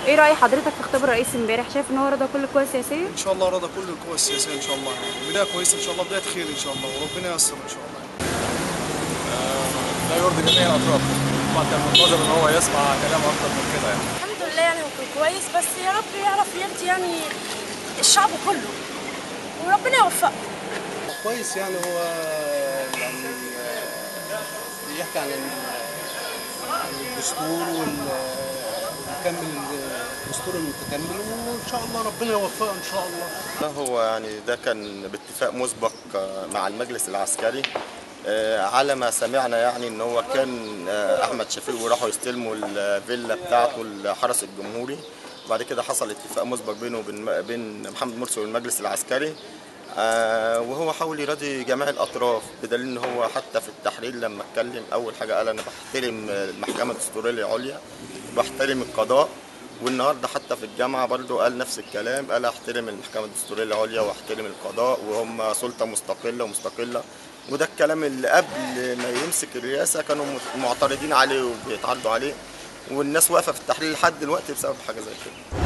ايه راي حضرتك في خطاب الرئيس امبارح شايف ان هو رضى كل القوى السياسيه ان شاء الله رضا كل القوى السياسيه ان شاء الله يعني بدايه كويسه ان شاء الله بدايه خير ان شاء الله وربنا ييسر ان شاء الله لا يرضي جميع الاطراف طبعا كان منتظر ان هو يسمع كلام اكتر من كده يعني الحمد لله يعني هو كان كويس بس يا رب يعرف يرضي يعني الشعب كله وربنا يوفقه كويس يعني هو يعني بيحكي عن عن الدستور وال ويكمل الدستور المتكامل وان شاء الله ربنا يوفقه ان شاء الله لا هو يعني ده كان باتفاق مسبق مع المجلس العسكري آه، على ما سمعنا يعني ان هو كان آه، احمد شفيق وراحوا يستلموا الفيلا بتاعته الحرس الجمهوري وبعد كده حصل اتفاق مسبق بينه وبين بين محمد مرسي والمجلس العسكري آه، وهو حاول يراضي جميع الاطراف بدليل ان هو حتى في التحرير لما اتكلم اول حاجه قال انا بحترم المحكمه الدستوريه العليا بحترم القضاء والنهارده حتى في الجامعه برضو قال نفس الكلام قال احترم المحكمه الدستوريه العليا واحترم القضاء وهم سلطه مستقله ومستقله وده الكلام اللي قبل ما يمسك الرئاسه كانوا معترضين عليه وبيتعرضوا عليه والناس واقفه في التحرير لحد دلوقتي بسبب حاجه زي كده